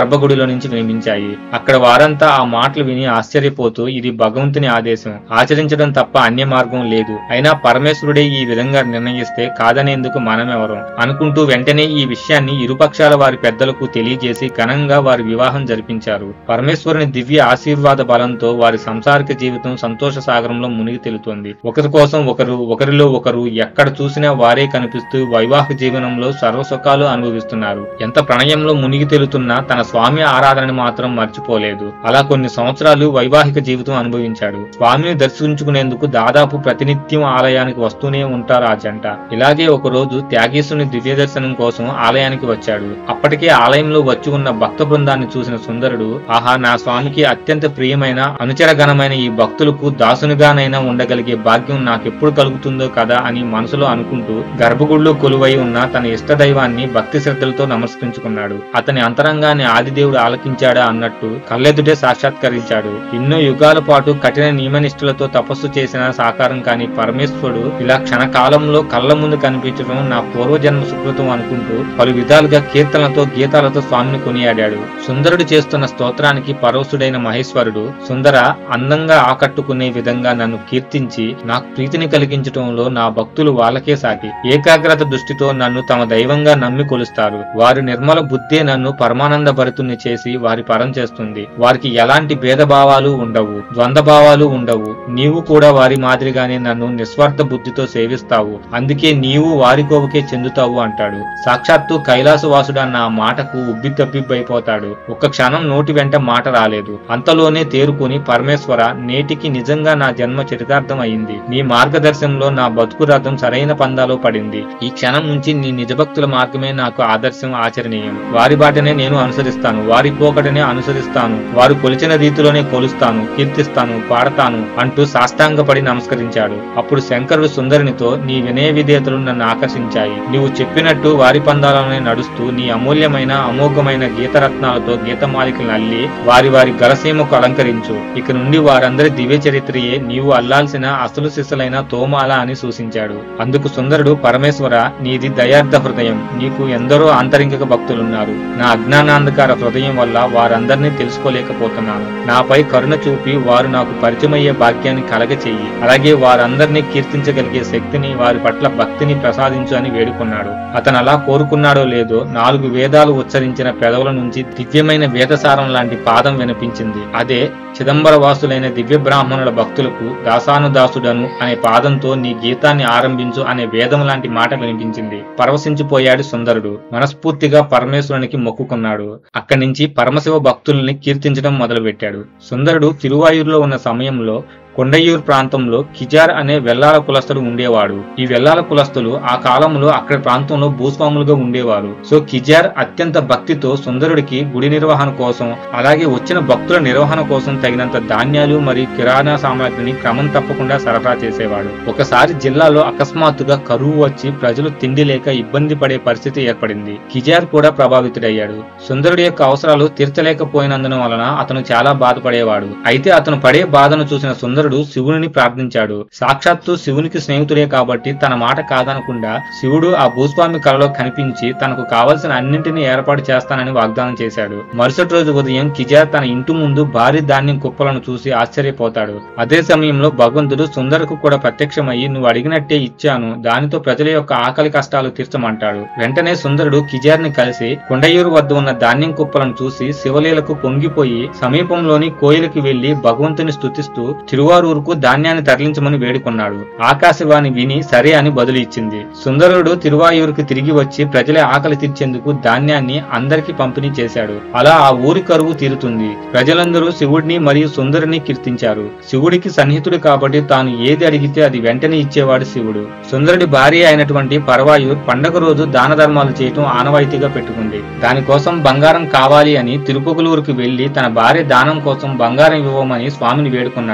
మధ్యలో నుంచి వినిపించాయి అక్కడ వారంతా ఆ మాటలు విని ఆశ్చర్యపోతూ ఇది భగవంతుని ఆదేశం ఆచరించడం తప్ప అన్య మార్గం లేదు అయినా పరమేశ్వరుడే ఈ విధంగా నిర్ణయిస్తే కాదనేందుకు మనమెవరం అనుకుంటూ వెంటనే ఈ విషయాన్ని ఇరుపక్షాల వారి పెద్దలకు తెలియజేసి ఘనంగా వారి వివాహం జరిపించారు పరమేశ్వరుని దివ్య ఆశీర్వాద బలంతో వారి సంసారిక జీవితం సంతోష సాగరంలో మునిగి తెలుతోంది ఒకరి కోసం ఒకరు ఒకరిలో ఒకరు ఎక్కడ చూసినా వారే కనిపిస్తూ వైవాహిక జీవనంలో సర్వసుఖాలు అనుభవిస్తున్నారు ఎంత ప్రణయంలో మునిగి తెలుతున్నా తన స్వామి ఆరాధనని మాత్రం మర్చిపోలేదు అలా కొన్ని సంవత్సరాలు వైవాహిక జీవితం అనుభవించాడు స్వామిని దర్శించుకునేందుకు దాదాపు ప్రతినిత్యం ఆలయానికి వస్తూనే ఉంటారు ఆ జంట ఇలాగే ఒక రోజు త్యాగేశుని దివ్య దర్శనం కోసం ఆలయానికి వచ్చాడు అప్పటికే ఆలయంలో వచ్చి ఉన్న భక్త బృందాన్ని చూసిన సుందరుడు ఆహా నా స్వామికి అత్యంత ప్రియమైన అనుచరగణమైన ఈ భక్తులకు దాసునిగానైనా ఉండగలిగే భాగ్యం నాకెప్పుడు కలుగుతుందో కదా అని మనసులో అనుకుంటూ గర్భగుడిలో కొలువై ఉన్న తన ఇష్ట దైవాన్ని భక్తి శ్రద్ధలతో నమస్కరించుకున్నాడు అతని అంతరంగాన్ని ఆదిదేవుడు ఆలకించాడా అన్నట్టు కళ్ళెదుటే సాక్షాత్కరించాడు ఎన్నో యుగాల పాటు కఠిన నియమనిష్ఠులతో తపస్సు చేసిన సాకారం కాని పరమేశ్వరుడు ఇలా క్షణకాలంలో కళ్ళ ముందు కనిపించడం నా పూర్వజన్మ సుకృతం అనుకుంటూ పలు విధాలుగా కీర్తనలతో గీతాలతో స్వామిని కొనియాడాడు సుందరుడు చేస్తున్న స్తోత్రానికి పరవశుడైన మహేశ్వరుడు సుందర అందంగా ఆకట్టుకునే విధంగా నన్ను కీర్తించి నాకు ప్రీతిని కలిగించటంలో నా భక్తులు వాళ్ళకే సాటి ఏకాగ్రత దృష్టితో నన్ను తమ దైవంగా నమ్మి కొలుస్తారు వారి నిర్మల బుద్ధే నన్ను పరమానంద భరితుణ్ణి చేసి వారి పరం చేస్తుంది వారికి ఎలాంటి భేదభావాలు ఉండవు ద్వంద్వభావాలు ఉండవు నీవు కూడా వారి మాదిరిగానే నన్ను నిస్వార్థ బుద్ధితో సేవిస్తావు అందుకే నీవు వారి కోవకే చెందుతావు అంటాడు సాక్షాత్తు కైలాసవాసుడు అన్న ఆ మాటకు ఉబ్బి తబ్బిబ్బైపోతాడు ఒక్క క్షణం నోటి వెంట మాట రాలేదు అంతలోనే తేరుకుని పరమేశ్వర నేటికి నిజంగా నా జన్మ చరితార్థం అయింది నీ మార్గదర్శనంలో నా బతుకు రథం సరైన పందాలో పడింది ఈ క్షణం నుంచి నీ నిజభక్తుల మార్గమే నాకు ఆదర్శం ఆచరణీయం వారి బాటనే నేను అనుసరిస్తాను వారి పోకడనే అనుసరిస్తాను వారు కొలిచిన రీతిలోనే కొలుస్తాను కీర్తిస్తాను పాడతాను అంటూ సాష్టాంగపడి నమస్కరించాడు అప్పుడు శంకరుడు సుందరునితో నీ వినయ విధేయతలు నన్ను ఆకర్షించాయి నీవు చెప్పినట్టు వారి పందాలనే నడుస్తూ నీ అమూల్యమైన అమోఘమైన గీతరత్నాలతో గీతమాలికలను అల్లి వారి వారి గలసీమకు అలంకరించు ఇక నుండి వారందరి దివ్య చరిత్రయే నీవు అల్లాల్సిన అసలు సిసలైన తోమాల అని సూచించాడు అందుకు సుందరుడు పరమేశ్వర నీది దయార్థ హృదయం నీకు ఎందరో ఆంతరింగిక భక్తులున్నారు నా అజ్ఞానాంధకార హృదయం వల్ల వారందరినీ తెలుసుకోలేకపోతున్నాను నాపై కరుణ చూపి వారు నాకు పరిచయమయ్యే భాగ్యాన్ని కలగ చెయ్యి అలాగే వారందరినీ కీర్తించగలిగే శక్తిని వారి పట్ల భక్తిని ప్రసాదించు అని వేడుకున్నాడు అతను అలా కోరుకున్నాడో లేదో నాలుగు వేదాలు ఉచ్చరించిన పెదవుల నుంచి దివ్యమైన వేదసారం లాంటి పాదం వినిపించింది అదే చిదంబర వాసులైన దివ్య బ్రాహ్మణుల భక్తులకు దాసానుదాసుడను అనే పాదంతో నీ గీతాన్ని ఆరంభించు అనే వేదం లాంటి మాట వినిపించింది పరవశించిపోయాడు సుందరుడు మనస్ఫూర్తిగా పరమేశ్వరునికి మొక్కుకున్నాడు అక్కడి నుంచి పరమశివ భక్తుల్ని కీర్తించడం మొదలుపెట్టాడు సుందరుడు తిరువాయూరులో ఉన్న సమయంలో కొండయ్యూరు ప్రాంతంలో కిజార్ అనే వెల్లాల కులస్తుడు ఉండేవాడు ఈ వెల్లాల కులస్తులు ఆ కాలంలో అక్కడి ప్రాంతంలో భూస్వాములుగా ఉండేవారు సో కిజార్ అత్యంత భక్తితో సుందరుడికి గుడి నిర్వహణ కోసం అలాగే వచ్చిన భక్తుల నిర్వహణ కోసం తగినంత ధాన్యాలు మరియు కిరాణా సామాగ్రిని క్రమం తప్పకుండా సరఫరా చేసేవాడు ఒకసారి జిల్లాలో అకస్మాత్తుగా కరువు వచ్చి ప్రజలు తిండి లేక ఇబ్బంది పడే పరిస్థితి ఏర్పడింది కిజార్ కూడా ప్రభావితుడయ్యాడు సుందరుడి యొక్క అవసరాలు తీర్చలేకపోయినందున వలన అతను చాలా బాధపడేవాడు అయితే అతను పడే బాధను చూసిన సుందరుడు శివుని ప్రార్థించాడు సాక్షాత్తు శివునికి స్నేహితుడే కాబట్టి తన మాట కాదనకుండా శివుడు ఆ భూస్వామి కలలో కనిపించి తనకు కావలసిన అన్నింటినీ ఏర్పాటు చేస్తానని వాగ్దానం చేశాడు మరుసటి రోజు ఉదయం కిజార్ తన ఇంటి ముందు భారీ ధాన్యం కుప్పలను చూసి ఆశ్చర్యపోతాడు అదే సమయంలో భగవంతుడు సుందరకు కూడా ప్రత్యక్షమయ్యి నువ్వు అడిగినట్టే ఇచ్చాను దానితో ప్రజల యొక్క ఆకలి కష్టాలు తీర్చమంటాడు వెంటనే సుందరుడు కిజార్ ని కలిసి కొండయూరు వద్ద ఉన్న ధాన్యం కుప్పలను చూసి శివలీలకు పొంగిపోయి సమీపంలోని కోయిలకి వెళ్లి భగవంతుని స్తుతిస్తూ తిరువారూరుకు ధాన్యాన్ని తరలించమని వేడుకున్నాడు ఆకాశవాణి విని సరే అని బదులు ఇచ్చింది సుందరుడు తిరువాయూరుకు తిరిగి వచ్చి ప్రజల ఆకలి తీర్చేందుకు ధాన్యాన్ని అందరికీ పంపిణీ చేశాడు అలా ఆ ఊరి కరువు తీరుతుంది ప్రజలందరూ శివుడిని మరియు సుందరుని కీర్తించారు శివుడికి సన్నిహితుడు కాబట్టి తాను ఏది అడిగితే అది వెంటనే ఇచ్చేవాడు శివుడు సుందరుడి భార్య అయినటువంటి పరవాయు పండగ రోజు దాన ధర్మాలు చేయటం ఆనవాయితీగా పెట్టుకుంది దానికోసం బంగారం కావాలి అని తిరుపకులూరుకు వెళ్లి తన భార్య దానం కోసం బంగారం ఇవ్వమని స్వామిని వేడుకున్నాడు ఆ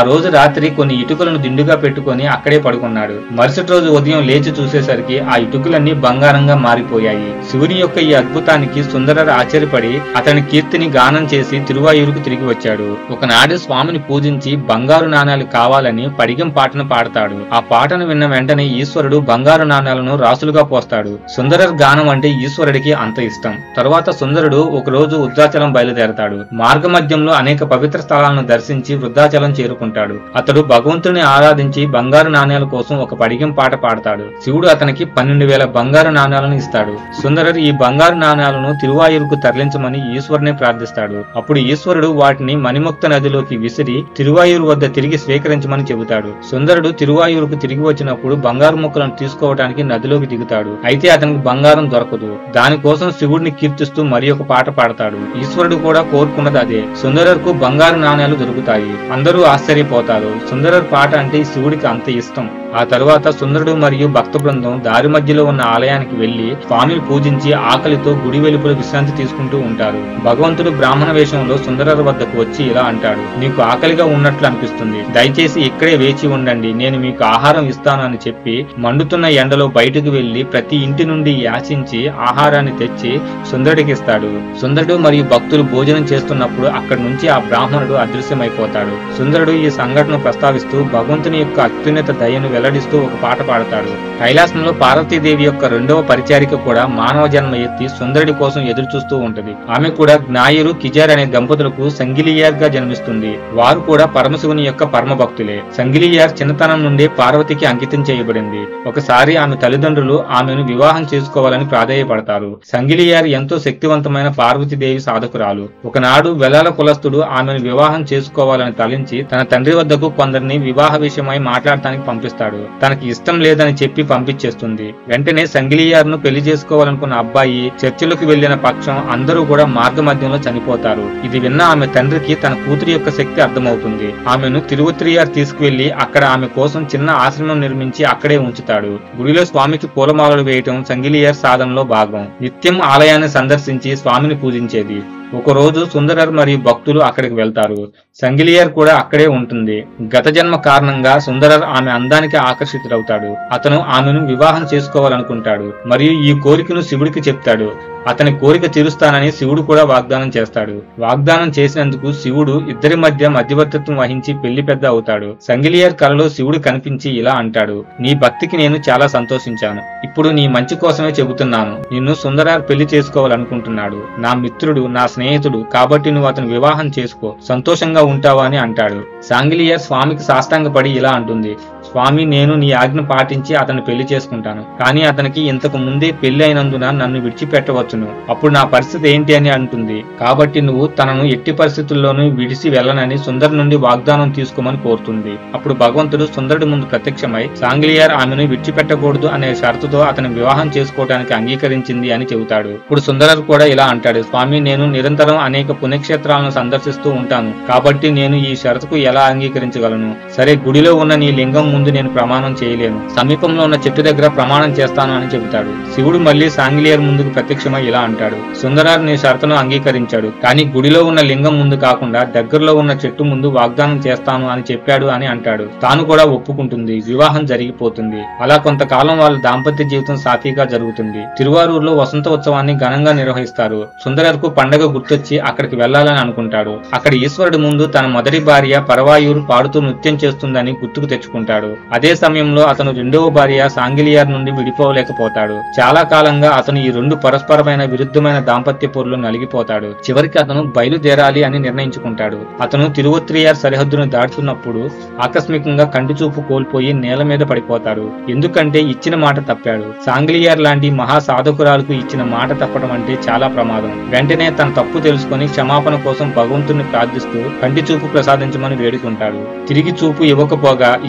రోజు రాత్రి కొన్ని ఇటుకలను దిండుగా పెట్టుకొని అక్కడే పడుకున్నాడు మరుసటి రోజు ఉదయం లేచి చూసేసరికి ఆ ఇటుకలన్నీ బంగారంగా మారిపోయాయి శివుని యొక్క ఈ అద్భుతానికి సుందరర్ ఆశ్చర్యపడి అతని కీర్తిని గానం చేసి తిరువాయూరుకు తిరిగి వచ్చాడు ఒకనాడు స్వామిని పూజించి బంగారు నాణాలు కావాలని పడిగం పాటను పాడతాడు ఆ పాటను విన్న వెంటనే ఈశ్వరుడు బంగారు నాణాలను రాసులుగా పోస్తాడు సుందరర్ గానం అంటే ఈశ్వరుడికి అంత ఇష్టం తరువాత సుందరుడు ఒక రోజు వృద్ధాచలం బయలుదేరతాడు మార్గ మధ్యంలో అనేక పవిత్ర స్థలాలను దర్శించి వృద్ధాచలం చేరుకుంటాడు అతడు భగవంతుని ఆరాధించి బంగారు నాణ్యాల కోసం ఒక పడిగం పాట పాడతాడు శివుడు అతనికి పన్నెండు వేల బంగారు నాణ్యాలను ఇస్తాడు సుందరర్ ఈ బంగారు నాణ్యాలను తిరువాయూరుకు తరలించమని ఈశ్వరుని ప్రార్థిస్తాడు అప్పుడు ఈశ్వరుడు వాటిని మణిముక్త నదిలోకి విసిరి తిరువాయూరు వద్ద తిరిగి స్వీకరించమని చెబుతాడు సుందరుడు తిరువాయూరుకు తిరిగి వచ్చినప్పుడు బంగారు ముక్కలను తీసుకోవడానికి నదిలోకి దిగుతాడు అయితే అతనికి బంగారం దొరకదు దానికోసం శివుడిని కీర్తిస్తూ మరి ఒక పాట పాడతాడు ఈశ్వరుడు కూడా కోరుకున్నది అదే సుందరర్కు బంగారు నాణ్యాలు దొరుకుతాయి అందరూ ఆశ్చర్యపోతారు సుందరర్ పాట అంటే శివుడికి అంత ఇష్టం ఆ తరువాత సుందరుడు మరియు భక్త బృందం దారి మధ్యలో ఉన్న ఆలయానికి వెళ్లి స్వామిని పూజించి ఆకలితో గుడి వెలుపల విశ్రాంతి తీసుకుంటూ ఉంటారు భగవంతుడు బ్రాహ్మణ వేషంలో సుందరర్ వద్దకు వచ్చి ఇలా అంటాడు నీకు ఆకలిగా ఉన్నట్లు అనిపిస్తుంది దయచేసి ఇక్కడే వేచి ఉండండి నేను మీకు ఆహారం ఇస్తాను అని చెప్పి మండుతున్న ఎండలో బయటకు వెళ్లి ప్రతి ఇంటి నుండి యాచించి ఆహారాన్ని తెచ్చి సుందరుడికి ఇస్తాడు సుందరుడు మరియు భక్తులు భోజనం చేస్తున్నప్పుడు అక్కడి నుంచి ఆ బ్రాహ్మణుడు అదృశ్యమైపోతాడు సుందరుడు ఈ సంఘటన ప్రస్తావిస్తూ భగవంతుని యొక్క అత్యున్నత దయను వెల్లడిస్తూ ఒక పాట పాడతాడు కైలాసంలో పార్వతీదేవి యొక్క రెండవ పరిచారిక కూడా మానవ జన్మ ఎత్తి సుందరుడి కోసం ఎదురు చూస్తూ ఉంటది ఆమె కూడా జ్ఞాయురు కిజార్ అనే దంపతులకు సంగిలియార్ గా జన్మిస్తుంది వారు కూడా పరమశివుని యొక్క పరమ భక్తులే సంగిలియార్ చిన్నతనం నుండి పార్వతికి అంకితం చేయబడింది ఒకసారి ఆమె తల్లిదండ్రులు ఆమెను వివాహం చేసుకోవాలని ప్రాధేయపడతారు సంగిలియార్ ఎంతో శక్తివంతమైన పార్వతీదేవి సాధకురాలు ఒకనాడు వెలాల కులస్తుడు ఆమెను వివాహం చేసుకోవాలని తలించి తన తండ్రి వద్దకు కొందరిని వివాహ విషయమై మాట్లాడటానికి పంపిస్తాడు తనకి ఇష్టం లేదని చెప్పి పంపించేస్తుంది వెంటనే సంగిలియార్ ను పెళ్లి చేసుకోవాలనుకున్న అబ్బాయి చర్చిలకు వెళ్లిన పక్షం అందరూ కూడా మార్గ మధ్యంలో చనిపోతారు ఇది విన్న ఆమె తండ్రికి తన కూతురి యొక్క శక్తి అర్థమవుతుంది ఆమెను తిరువత్రియార్ తీసుకువెళ్లి అక్కడ ఆమె కోసం చిన్న ఆశ్రమం నిర్మించి అక్కడే ఉంచుతాడు గుడిలో స్వామికి పూలమాలలు వేయటం సంగిలియార్ సాధనలో భాగం నిత్యం ఆలయాన్ని సందర్శించి స్వామిని పూజించేది ఒక రోజు సుందరర్ మరియు భక్తులు అక్కడికి వెళ్తారు సంగిలియర్ కూడా అక్కడే ఉంటుంది గత జన్మ కారణంగా సుందరర్ ఆమె అందానికి ఆకర్షితుడవుతాడు అతను ఆమెను వివాహం చేసుకోవాలనుకుంటాడు మరియు ఈ కోరికను శివుడికి చెప్తాడు అతని కోరిక తీరుస్తానని శివుడు కూడా వాగ్దానం చేస్తాడు వాగ్దానం చేసినందుకు శివుడు ఇద్దరి మధ్య మధ్యవర్తిత్వం వహించి పెళ్లి పెద్ద అవుతాడు సంగిలియర్ కలలో శివుడు కనిపించి ఇలా అంటాడు నీ భక్తికి నేను చాలా సంతోషించాను ఇప్పుడు నీ మంచి కోసమే చెబుతున్నాను నిన్ను సుందరార్ పెళ్లి చేసుకోవాలనుకుంటున్నాడు నా మిత్రుడు నా స్నేహితుడు కాబట్టి నువ్వు అతను వివాహం చేసుకో సంతోషంగా ఉంటావా అని అంటాడు సాంగిలియర్ స్వామికి సాష్టాంగపడి ఇలా అంటుంది స్వామి నేను నీ ఆజ్ఞ పాటించి అతన్ని పెళ్లి చేసుకుంటాను కానీ అతనికి ఇంతకు ముందే పెళ్లి అయినందున నన్ను విడిచిపెట్టవచ్చును అప్పుడు నా పరిస్థితి ఏంటి అని అంటుంది కాబట్టి నువ్వు తనను ఎట్టి పరిస్థితుల్లోనూ విడిసి వెళ్ళనని సుందర్ నుండి వాగ్దానం తీసుకోమని కోరుతుంది అప్పుడు భగవంతుడు సుందరుడి ముందు ప్రత్యక్షమై సాంగ్లియార్ ఆమెను విడిచిపెట్టకూడదు అనే షరతుతో అతని వివాహం చేసుకోవడానికి అంగీకరించింది అని చెబుతాడు ఇప్పుడు సుందరర్ కూడా ఇలా అంటాడు స్వామి నేను నిరంతరం అనేక పుణ్యక్షేత్రాలను సందర్శిస్తూ ఉంటాను కాబట్టి నేను ఈ షరతుకు ఎలా అంగీకరించగలను సరే గుడిలో ఉన్న నీ లింగం ముందు నేను ప్రమాణం చేయలేను సమీపంలో ఉన్న చెట్టు దగ్గర ప్రమాణం చేస్తాను అని చెబుతాడు శివుడు మళ్ళీ సాంగ్లియర్ ముందుకు ప్రత్యక్షమై ఇలా అంటాడు సుందరార్ నీ షరతును అంగీకరించాడు కానీ గుడిలో ఉన్న లింగం ముందు కాకుండా దగ్గరలో ఉన్న చెట్టు ముందు వాగ్దానం చేస్తాను అని చెప్పాడు అని అంటాడు తాను కూడా ఒప్పుకుంటుంది వివాహం జరిగిపోతుంది అలా కొంతకాలం వాళ్ళ దాంపత్య జీవితం సాఫీగా జరుగుతుంది తిరువారూరులో వసంత ఉత్సవాన్ని ఘనంగా నిర్వహిస్తారు సుందరర్కు పండగ గుర్తొచ్చి అక్కడికి వెళ్లాలని అనుకుంటాడు అక్కడ ఈశ్వరుడు ముందు తన మొదటి భార్య పరవాయూరు పాడుతూ నృత్యం చేస్తుందని గుర్తుకు తెచ్చుకుంటాడు అదే సమయంలో అతను రెండవ భార్య సాంగిలియార్ నుండి విడిపోలేకపోతాడు చాలా కాలంగా అతను ఈ రెండు పరస్పరమైన విరుద్ధమైన దాంపత్య పొరులు నలిగిపోతాడు చివరికి అతను బయలుదేరాలి అని నిర్ణయించుకుంటాడు అతను తిరువత్రియార్ సరిహద్దును దాటుతున్నప్పుడు ఆకస్మికంగా కంటి చూపు కోల్పోయి నేల మీద పడిపోతాడు ఎందుకంటే ఇచ్చిన మాట తప్పాడు సాంగ్లియార్ లాంటి మహా సాధకురాలకు ఇచ్చిన మాట తప్పడం అంటే చాలా ప్రమాదం వెంటనే తన తప్పు తెలుసుకొని క్షమాపణ కోసం భగవంతుని ప్రార్థిస్తూ కంటి చూపు ప్రసాదించమని వేడుకుంటాడు తిరిగి చూపు ఇవ్వకపోగా ఇచ్చిన మాట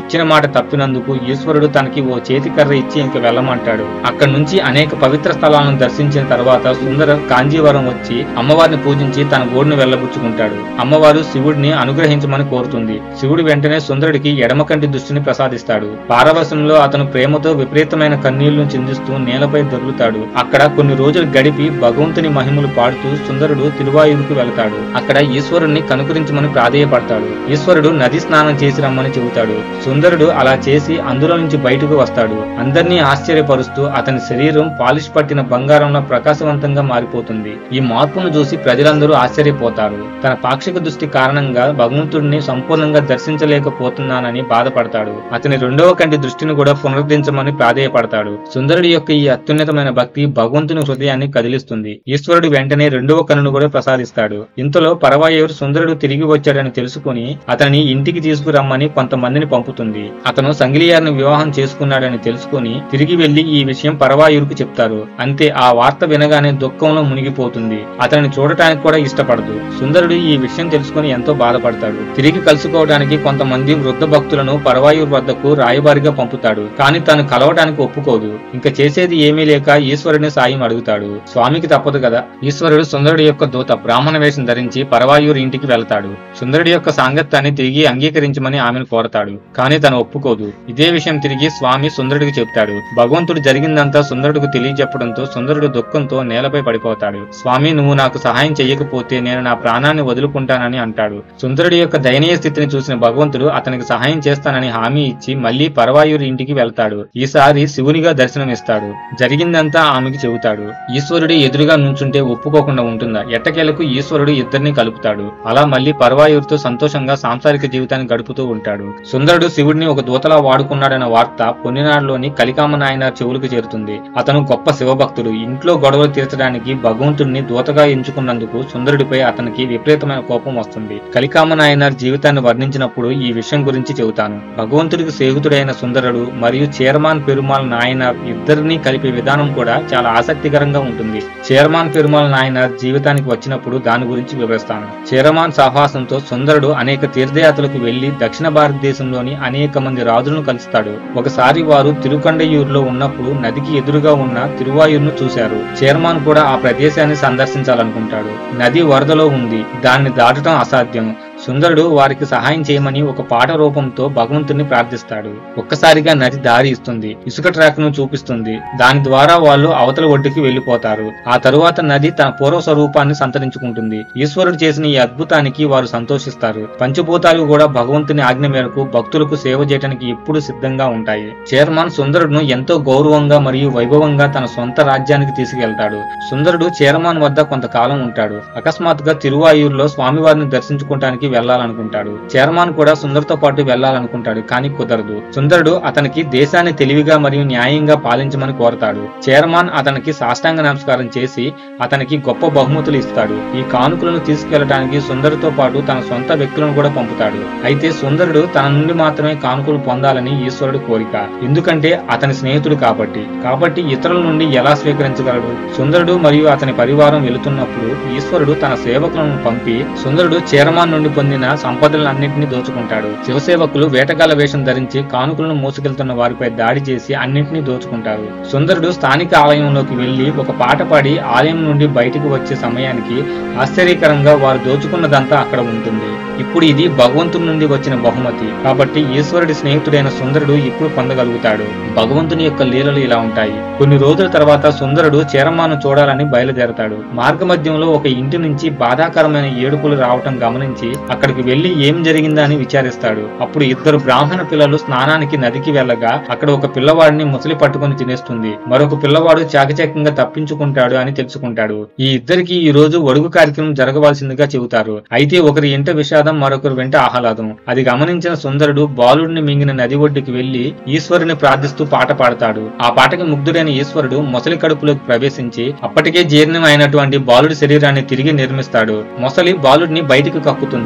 తప్పినందుకు ఈశ్వరుడు తనకి ఓ చేతికర్ర ఇచ్చి ఇంక వెళ్ళమంటాడు అక్కడి నుంచి అనేక పవిత్ర స్థలాలను దర్శించిన తర్వాత సుందర కాంజీవరం వచ్చి అమ్మవారిని పూజించి తన ఓడిని వెళ్ళబుచ్చుకుంటాడు అమ్మవారు శివుడిని అనుగ్రహించమని కోరుతుంది శివుడు వెంటనే సుందరుడికి ఎడమ కంటి దృష్టిని ప్రసాదిస్తాడు పారవశంలో అతను ప్రేమతో విపరీతమైన కన్నీళ్లను చిందిస్తూ నేలపై దొర్లుతాడు అక్కడ కొన్ని రోజులు గడిపి భగవంతుని మహిమలు పాడుతూ సుందరుడు తిరువాయువుకు వెళతాడు అక్కడ ఈశ్వరుణ్ణి కనుకరించమని ప్రాధేయపడతాడు ఈశ్వరుడు నది స్నానం చేసి రమ్మని చెబుతాడు సుందరుడు అలా చేసి అందులో నుంచి బయటకు వస్తాడు అందరినీ ఆశ్చర్యపరుస్తూ అతని శరీరం పాలిష్ పట్టిన బంగారంలో ప్రకాశవంతంగా మారిపోతుంది ఈ మార్పును చూసి ప్రజలందరూ ఆశ్చర్యపోతారు తన పాక్షిక దృష్టి కారణంగా భగవంతుడిని సంపూర్ణంగా దర్శించలేకపోతున్నానని బాధపడతాడు అతని రెండవ కంటి దృష్టిని కూడా పునరుద్ధరించమని ప్రాధేయపడతాడు సుందరుడి యొక్క ఈ అత్యున్నతమైన భక్తి భగవంతుని హృదయాన్ని కదిలిస్తుంది ఈశ్వరుడు వెంటనే రెండవ కన్నును కూడా ప్రసాదిస్తాడు ఇంతలో పరవాయుడు సుందరుడు తిరిగి వచ్చాడని తెలుసుకుని అతని ఇంటికి తీసుకురమ్మని కొంతమందిని పంపుతుంది అతను సంగిలియార్ని వివాహం చేసుకున్నాడని తెలుసుకుని తిరిగి వెళ్లి ఈ విషయం పరవాయుడికి చెప్తారు అంతే ఆ వార్త వినగానే దుఃఖంలో మునిగిపోతుంది అతనిని చూడటానికి కూడా ఇష్టపడదు సుందరుడు ఈ విషయం తెలుసుకుని ఎంతో బాధపడతాడు తిరిగి కలుసుకోవడానికి కొంతమంది వృద్ధ భక్తులను పరవాయువు వద్దకు రాయబారిగా పంపుతాడు కానీ తాను కలవడానికి ఒప్పుకోదు ఇంకా చేసేది ఏమీ లేక ఈశ్వరుని సాయం అడుగుతాడు స్వామికి తప్పదు కదా ఈశ్వరుడు సుందరుడి యొక్క దూత బ్రాహ్మణ వేషం ధరించి పరవాయూరు ఇంటికి వెళతాడు సుందరుడి యొక్క సాంగత్యాన్ని తిరిగి అంగీకరించమని ఆమెను కోరతాడు కానీ తను ఒప్పుకోదు ఇదే విషయం తిరిగి స్వామి సుందరుడికి చెప్తాడు భగవంతుడు జరిగిందంతా సుందరుడికి తెలియజెప్పడంతో సుందరుడు దుఃఖంతో నేలపై పడిపోతాడు స్వామి నువ్వు నాకు సహాయం చెయ్యకపోతే నేను నా ప్రాణాన్ని వదులుకుంటానని అంటాడు సుందరుడి యొక్క దయనీయ స్థితిని చూసిన భగవంతుడు అతనికి సహాయం చేస్తానని హామీ ఇచ్చి మళ్లీ పరవాయురు ఇంటికి వెళ్తాడు ఈసారి శివునిగా దర్శనమిస్తాడు జరిగిందంతా ఆమెకి చెబుతాడు ఈశ్వరుడు ఎదురుగా నుంచుంటే ఒప్పుకోకుండా ఉంటుందా ఎట్టకేలకు ఈశ్వరుడు ఇద్దరిని కలుపుతాడు అలా మళ్లీ పరవాయుడితో సంతోషంగా సాంసారిక జీవితాన్ని గడుపుతూ ఉంటాడు సుందరుడు శివుడిని ఒక దూతలా వాడుకున్నాడన్న వార్త పొన్నినాడులోని కలికామ నాయన చెవులకు చేరుతుంది అతను గొప్ప శివభక్తుడు ఇంట్లో గొడవలు తీర్చడానికి భగవంతుడిని దూతగా ఎంచుకున్నందుకు సుందరుడిపై అతనికి విపరీతమైన కోపం వస్తుంది కలికామ నాయనార్ జీవితాన్ని వర్ణించినప్పుడు ఈ విషయం గురించి చెబుతాను భగవంతుడికి స్నేహితుడైన సుందరుడు మరియు చీరమాన్ పెరుమాల్ నాయనార్ ఇద్దరిని కలిపే విధానం కూడా చాలా ఆసక్తికరంగా ఉంటుంది చీరమాన్ పెరుమాల్ నాయనార్ జీవితానికి వచ్చినప్పుడు దాని గురించి వివరిస్తాను చీరమాన్ సహవాసంతో సుందరుడు అనేక తీర్థయాత్రలకు వెళ్లి దక్షిణ భారతదేశంలోని అనేక మంది రాజులను కలుస్తాడు ఒకసారి వారు తిరుకండయూరులో ఉన్నప్పుడు నదికి ఎదురుగా ఉన్న తిరువాయూరును చూశారు చైర్మాన్ కూడా ఆ ప్రదేశాన్ని సందర్శించాలనుకుంటాడు నది వరదలో ఉంది దాన్ని దాటడం అసాధ్యం సుందరుడు వారికి సహాయం చేయమని ఒక పాట రూపంతో భగవంతుని ప్రార్థిస్తాడు ఒక్కసారిగా నది దారి ఇస్తుంది ఇసుక ట్రాక్ ను చూపిస్తుంది దాని ద్వారా వాళ్ళు అవతల ఒడ్డుకి వెళ్లిపోతారు ఆ తరువాత నది తన పూర్వ స్వరూపాన్ని సంతరించుకుంటుంది ఈశ్వరుడు చేసిన ఈ అద్భుతానికి వారు సంతోషిస్తారు పంచభూతాలు కూడా భగవంతుని ఆజ్ఞ మేరకు భక్తులకు సేవ చేయడానికి ఎప్పుడు సిద్ధంగా ఉంటాయి చైర్మన్ సుందరుడును ఎంతో గౌరవంగా మరియు వైభవంగా తన సొంత రాజ్యానికి తీసుకెళ్తాడు సుందరుడు చైర్మన్ వద్ద కొంతకాలం ఉంటాడు అకస్మాత్తుగా తిరువాయూరులో స్వామివారిని దర్శించుకోవటానికి వెళ్లాలనుకుంటాడు చైర్మన్ కూడా సుందర్తో పాటు వెళ్లాలనుకుంటాడు కానీ కుదరదు సుందరుడు అతనికి దేశాన్ని తెలివిగా మరియు న్యాయంగా పాలించమని కోరతాడు చైర్మన్ అతనికి సాష్టాంగ నమస్కారం చేసి అతనికి గొప్ప బహుమతులు ఇస్తాడు ఈ కానుకలను తీసుకెళ్లడానికి సుందరుతో పాటు తన సొంత వ్యక్తులను కూడా పంపుతాడు అయితే సుందరుడు తన నుండి మాత్రమే కానుకలు పొందాలని ఈశ్వరుడు కోరిక ఎందుకంటే అతని స్నేహితుడు కాబట్టి కాబట్టి ఇతరుల నుండి ఎలా స్వీకరించగలడు సుందరుడు మరియు అతని పరివారం వెళుతున్నప్పుడు ఈశ్వరుడు తన సేవకులను పంపి సుందరుడు చైర్మన్ నుండి పొందిన సంపదలన్నింటినీ దోచుకుంటాడు శివసేవకులు వేటగాల వేషం ధరించి కానుకలను మోసుకెళ్తున్న వారిపై దాడి చేసి అన్నింటినీ దోచుకుంటారు సుందరుడు స్థానిక ఆలయంలోకి వెళ్లి ఒక పాట పాడి ఆలయం నుండి బయటికి వచ్చే సమయానికి ఆశ్చర్యకరంగా వారు దోచుకున్నదంతా అక్కడ ఉంటుంది ఇప్పుడు ఇది భగవంతుడి నుండి వచ్చిన బహుమతి కాబట్టి ఈశ్వరుడి స్నేహితుడైన సుందరుడు ఇప్పుడు పొందగలుగుతాడు భగవంతుని యొక్క లీలలు ఇలా ఉంటాయి కొన్ని రోజుల తర్వాత సుందరుడు చీరమాను చూడాలని బయలుదేరతాడు మార్గమధ్యంలో ఒక ఇంటి నుంచి బాధాకరమైన ఏడుపులు రావటం గమనించి అక్కడికి వెళ్లి ఏం జరిగిందని విచారిస్తాడు అప్పుడు ఇద్దరు బ్రాహ్మణ పిల్లలు స్నానానికి నదికి వెళ్ళగా అక్కడ ఒక పిల్లవాడిని ముసలి పట్టుకుని తినేస్తుంది మరొక పిల్లవాడు చాకచక్యంగా తప్పించుకుంటాడు అని తెలుసుకుంటాడు ఈ ఇద్దరికి ఈ రోజు ఒడుగు కార్యక్రమం జరగవలసిందిగా చెబుతారు అయితే ఒకరి ఇంట విషాదం మరొకరు వెంట ఆహ్లాదం అది గమనించిన సుందరుడు బాలుడిని మింగిన నది ఒడ్డుకి వెళ్లి ఈశ్వరుని ప్రార్థిస్తూ పాట పాడతాడు ఆ పాటకి ముగ్ధుడైన ఈశ్వరుడు మొసలి కడుపులోకి ప్రవేశించి అప్పటికే జీర్ణం అయినటువంటి బాలుడి శరీరాన్ని తిరిగి నిర్మిస్తాడు మొసలి బాలుడిని బయటికి కక్కుతుంది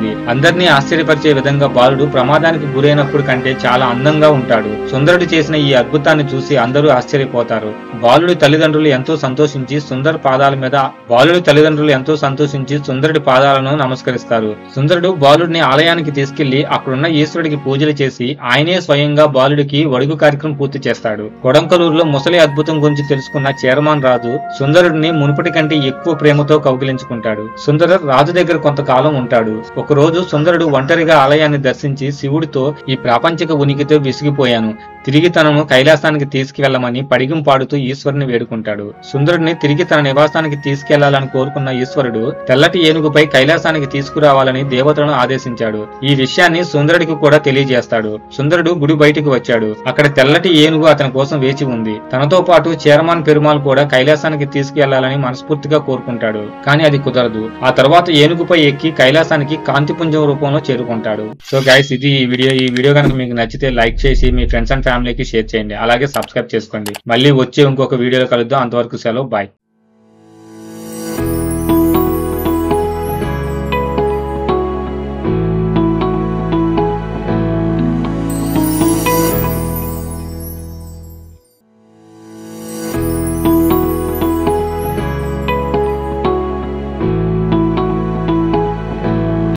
ఉంటుంది అందరినీ ఆశ్చర్యపరిచే విధంగా బాలుడు ప్రమాదానికి గురైనప్పుడు కంటే చాలా అందంగా ఉంటాడు సుందరుడు చేసిన ఈ అద్భుతాన్ని చూసి అందరూ ఆశ్చర్యపోతారు బాలుడి తల్లిదండ్రులు ఎంతో సంతోషించి సుందర్ పాదాల మీద బాలుడి తల్లిదండ్రులు ఎంతో సంతోషించి సుందరుడి పాదాలను నమస్కరిస్తారు సుందరుడు బాలుడిని ఆలయానికి తీసుకెళ్లి అక్కడున్న ఈశ్వరుడికి పూజలు చేసి ఆయనే స్వయంగా బాలుడికి వడుగు కార్యక్రమం పూర్తి చేస్తాడు కొడంకలూరులో ముసలి అద్భుతం గురించి తెలుసుకున్న చైర్మన్ రాజు సుందరుడిని మునుపటి కంటే ఎక్కువ ప్రేమతో కౌగిలించుకుంటాడు సుందరర్ రాజు దగ్గర కొంతకాలం ఉంటాడు ఒక రోజు సుందరుడు ఒంటరిగా ఆలయాన్ని దర్శించి శివుడితో ఈ ప్రాపంచిక ఉనికితో విసిగిపోయాను తిరిగి తనను కైలాసానికి తీసుకువెళ్లమని పడిగం పాడుతూ ఈశ్వరుని వేడుకుంటాడు సుందరుడిని తిరిగి తన నివాసానికి తీసుకెళ్లాలని కోరుకున్న ఈశ్వరుడు తెల్లటి ఏనుగుపై కైలాసానికి తీసుకురావాలని దేవతలను ఆదేశించాడు ఈ విషయాన్ని సుందరుడికి కూడా తెలియజేస్తాడు సుందరుడు గుడి బయటికి వచ్చాడు అక్కడ తెల్లటి ఏనుగు అతని కోసం వేచి ఉంది తనతో పాటు చేరమాన్ పెరుమాల్ కూడా కైలాసానికి తీసుకువెళ్లాలని మనస్ఫూర్తిగా కోరుకుంటాడు కానీ అది కుదరదు ఆ తర్వాత ఏనుగుపై ఎక్కి కైలాసానికి కాంతిపుంజం రూపంలో చేరుకుంటాడు సో గైస్ ఇది ఈ వీడియో ఈ వీడియో కనుక మీకు నచ్చితే లైక్ చేసి మీ ఫ్రెండ్స్ అండ్ ఫ్యామిలీకి షేర్ చేయండి అలాగే సబ్స్క్రైబ్ చేసుకోండి మళ్ళీ వచ్చే ఇంకొక వీడియోలో కలుద్దాం అంతవరకు సెలవు బాయ్